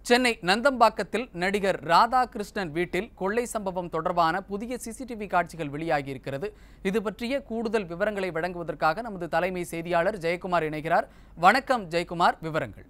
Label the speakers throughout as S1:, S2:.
S1: சென்னை நந்தம்பாக்கத்தில் நடிகர் ராதாகிருஷ்ணன் வீட்டில் கொள்ளை சம்பவம் தொடர்பான புதிய சிசிடிவி காட்சிகள் வெளியாகியிருக்கிறது இது பற்றிய கூடுதல் விவரங்களை வழங்குவதற்காக நமது தலைமை செய்தியாளர் ஜெயக்குமார் இணைகிறார் வணக்கம் ஜெயக்குமார் விவரங்கள்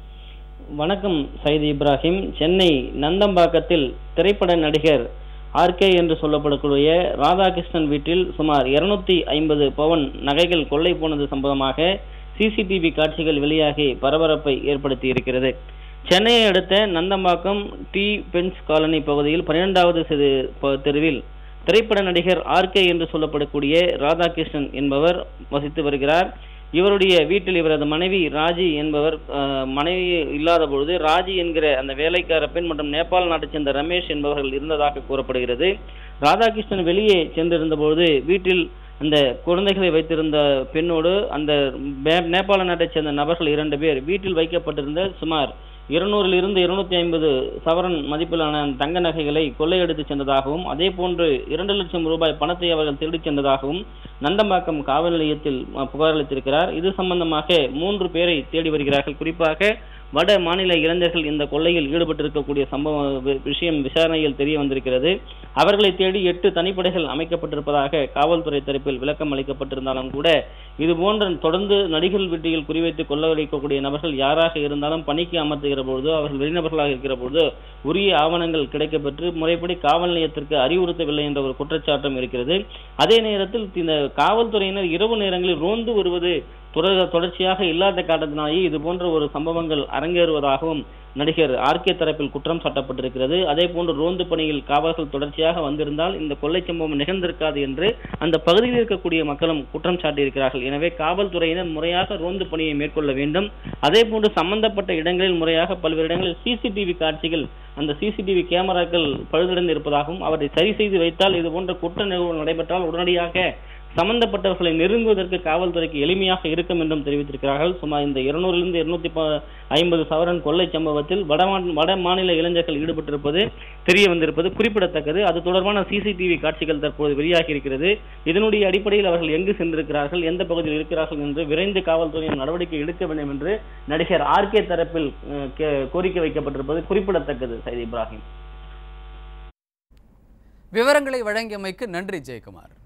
S2: வணக்கம் சைது இப்ராஹிம் சென்னை நந்தம்பாக்கத்தில் திரைப்பட நடிகர் ஆர்கே என்று சொல்லப்படக்கூடிய ராதாகிருஷ்ணன் வீட்டில் சுமார் இருநூத்தி ஐம்பது பவன் நகைகள் கொள்ளை போனது சம்பந்தமாக சிசிடிவி காட்சிகள் வெளியாகி பரபரப்பை ஏற்படுத்தி இருக்கிறது சென்னையை அடுத்த நந்தம்பாக்கம் டி பென்ஸ் காலனி பகுதியில் பன்னிரெண்டாவது சிறு ப- தெருவில் திரைப்பட நடிகர் ஆர்கே என்று சொல்லப்படக்கூடிய ராதாகிருஷ்ணன் என்பவர் வசித்து வருகிறார் இவருடைய வீட்டில் இவரது மனைவி ராஜி என்பவர் அஹ், மனைவி இல்லாத பொழுது ராஜி என்கிற அந்த வேலைக்கார பெண் மற்றும் நேபாள் நாட்டைச் சேர்ந்த ரமேஷ் என்பவர்கள் இருந்ததாக கூறப்படுகிறது ராதாகிருஷ்ணன் வெளியே சென்றிருந்த பொழுது வீட்டில் அந்த குழந்தைகளை வைத்திருந்த பெண்ணோடு அந்த மே- நேபாள நாட்டைச் சேர்ந்த நபர்கள் இரண்டு பேர் வீட்டில் வைக்கப்பட்டிருந்த சுமார் இருநூறில் இருந்து இருநூத்தி ஐம்பது சவரன் மதிப்பிலான தங்க நகைகளை கொள்ளையடித்து சென்றதாகவும் அதே போன்று இரண்டு லட்சம் ரூபாய் பணத்தை அவர்கள் திருடிச் சென்றதாகவும் நந்தம்பாக்கம் காவல் நிலையத்தில் அஹ், புகார் அளித்திருக்கிறார் இது சம்பந்தமாக மூன்று பேரை தேடி வருகிறார்கள் குறிப்பாக வட மாநில இளைஞர்கள் இந்த கொள்ளையில் ஈடுபட்டிருக்கக்கூடிய சம்பவ வி- விஷயம் விசாரணையில் தெரிய வந்திருக்கிறது அவர்களை தேடி எட்டு தனிப்படைகள் அமைக்கப்பட்டிருப்பதாக காவல்துறை தரப்பில் விளக்கம் அளிக்கப்பட்டிருந்தாலும் கூட இது போன்ற தொடர்ந்து நடிகர்கள் வீட்டில் குறிவைத்து கொள்ளவழைக்கக்கூடிய நபர்கள் யாராக இருந்தாலும் பணிக்கு அமர்த்துகிற பொழுதோ அவர்கள் வெளிநபர்களாக இருக்கிற பொழுதோ உரிய ஆவணங்கள் கிடைக்கப்பெற்று முறைப்படி காவல் நிலையத்திற்கு அறிவுறுத்தவில்லை என்ற ஒரு குற்றச்சாட்டும் இருக்கிறது அதே நேரத்தில் இந்த காவல்துறையினர் இரவு நேரங்களில் ரோந்து வருவது தொடர் தொடர்ச்சியாக இல்லாத காரணத்தினாலேயே இது போன்ற ஒரு சம்பவங்கள் அரங்கேறுவதாகவும் நடிகர் ஆர்கே தரப்பில் குற்றம் சாட்டப்பட்டிருக்கிறது அதே போன்று ரோந்து பணியில் காவல்கள் தொடர்ச்சியாக வந்திருந்தால் இந்த கொள்ளை சம்பவம் நிகழ்ந்திருக்காது என்று அந்த பகுதியில் இருக்கக்கூடிய மக்களும் குற்றம் சாட்டியிருக்கிறார்கள் எனவே காவல்துறையினர் முறையாக ரோந்து பணியை மேற்கொள்ள வேண்டும் அதே போன்று சம்பந்தப்பட்ட இடங்களில் முறையாக பல்வேறு இடங்களில் சிசிடிவி காட்சிகள் அந்த சிசிடிவி கேமராக்கள் பழுதடைந்து இருப்பதாகவும் அவற்றை சரி செய்து வைத்தால் இது போன்ற குற்ற நிகழ்வு நடைபெற்றால் உடனடியாக சம்பந்தப்பட்டவர்களை நெருங்குவதற்கு காவல்துறைக்கு எளிமையாக இருக்கும் என்றும் தெரிவித்திருக்கிறார்கள் சுமார் இந்த இருநூறிலிருந்து இருநூத்தி ஐம்பது சவரன் கொள்ளை சம்பவத்தில் வட மா- வட மாநில இளைஞர்கள் ஈடுபட்டிருப்பது தெரிய வந்திருப்பது குறிப்பிடத்தக்கது அது தொடர்பான சிசிடிவி காட்சிகள் தற்போது வெளியாகி இருக்கிறது இதனுடைய அடிப்படையில் அவர்கள் எங்கு சென்றிருக்கிறார்கள் எந்த பகுதியில் இருக்கிறார்கள் என்று விரைந்து காவல்துறையின் நடவடிக்கை எடுக்க வேண்டும் என்று நடிகர் ஆர்கே தரப்பில் அஹ், கே- கோரிக்கை வைக்கப்பட்டிருப்பது குறிப்பிடத்தக்கது சைது இப்ராஹிம்
S1: விவரங்களை வழங்கியமைக்கு நன்றி ஜெயக்குமார்